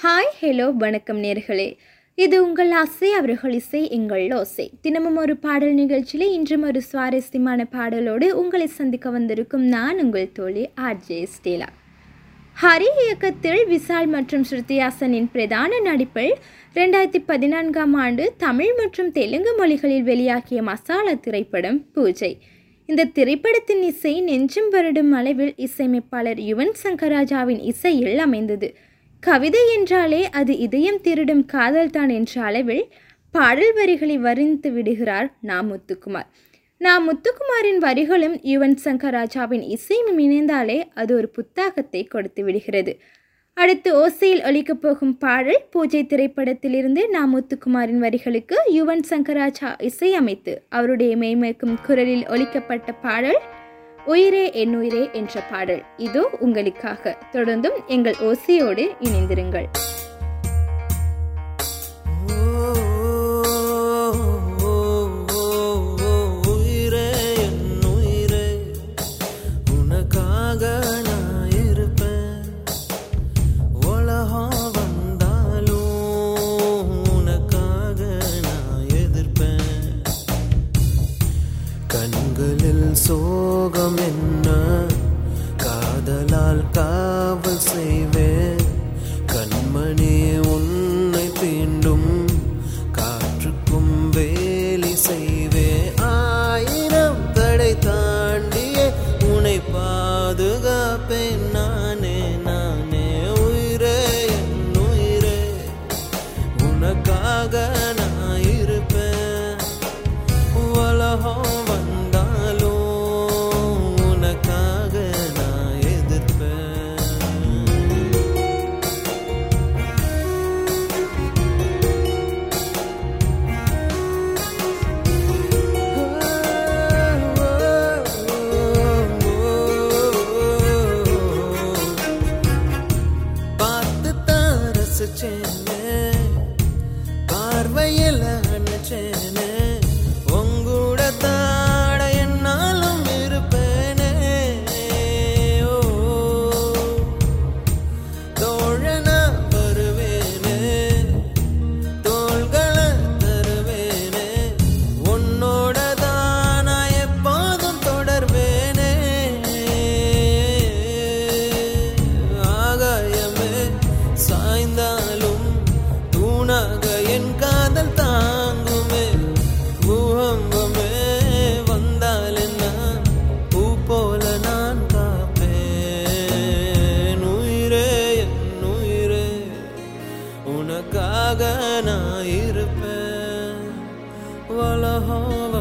hi hello வணக்கம் நேர்களே இது உங்கள் ஆசை அவர்கள் இசை எங்கள் ஓசை தினமும் ஒரு பாடல் நிகழ்ச்சியில் இன்றும் ஒரு சுவாரஸ்யமான பாடலோடு உங்களை சந்திக்க வந்திருக்கும் நான் உங்கள் தோழி ஆர்ஜே ஸ்டேலா ஹரி இயக்கத்தில் விசால் மற்றும் ஸ்ருதிஹாசனின் பிரதான நடிப்பில் ரெண்டாயிரத்தி பதினான்காம் ஆண்டு தமிழ் மற்றும் தெலுங்கு மொழிகளில் வெளியாகிய மசாலா திரைப்படம் பூஜை இந்த திரைப்படத்தின் இசை நெஞ்சம் வருடும் அளவில் இசையமைப்பாளர் யுவன் சங்கர் ராஜாவின் இசையில் அமைந்தது கவிதை என்றாலே அது இதயம் திருடும் காதல்தான் என்ற அளவில் பாடல் வரிகளை வரிந்து விடுகிறார் நா முத்துக்குமார் நா முத்துக்குமாரின் வரிகளும் யுவன் சங்கர் ராஜாவின் இசையும் இணைந்தாலே அது ஒரு புத்தாக்கத்தை கொடுத்து விடுகிறது அடுத்து ஓசையில் ஒலிக்கப் போகும் பாடல் பூஜை திரைப்படத்திலிருந்து நா முத்துக்குமாரின் வரிகளுக்கு யுவன் சங்கர் ராஜா இசையமைத்து அவருடைய மேய்மேக்கும் குரலில் ஒலிக்கப்பட்ட பாடல் உயிரே என் உயிரே என்ற பாடல் இதோ உங்களுக்காக தொடர்ந்தும் எங்கள் ஓசையோடு இணைந்திருங்கள் உயிரே என் உயிரே உனக்காக நான் இருப்பேன் உலகம் வந்தாலும் உனக்காக நான் எதிர்ப்பேன் கண்களில் சோகம் என்ன காதலால் காவல் செய்வேன் கண்மணி உன்னை தீண்டும் காற்றுக்கும் வேலி செய்வேன் ஆயிரம் தடை தாண்டியே உன்னை பாதுகாப்பேன் நானே நானே உயிரே என் உயிரே உனக்காக நான் இருப்பேன் உலகம் வந்தாலும் உனக்காக நான் எதிர்ப்பேன் பார்த்து தான் ரசிச்சேனே பார்வையில் அணைச்சேனே உங்கூட தாட என்னாலும் இருப்பேனே ஓ தோழனா வருவேனே தோள்களை தருவேனே உன்னோட தான் நான் எப்போதும் தொடர்வேனே ஆகாயமே சாய்ந்தாலும் தூணாக என் காதல் தாங்குமே பூகம்பமே வந்தால் என்ன பூ போல நான் காப்பேன் உயிரே என் உயிரே உனக்காக நான் இருப்பேன் உலகம்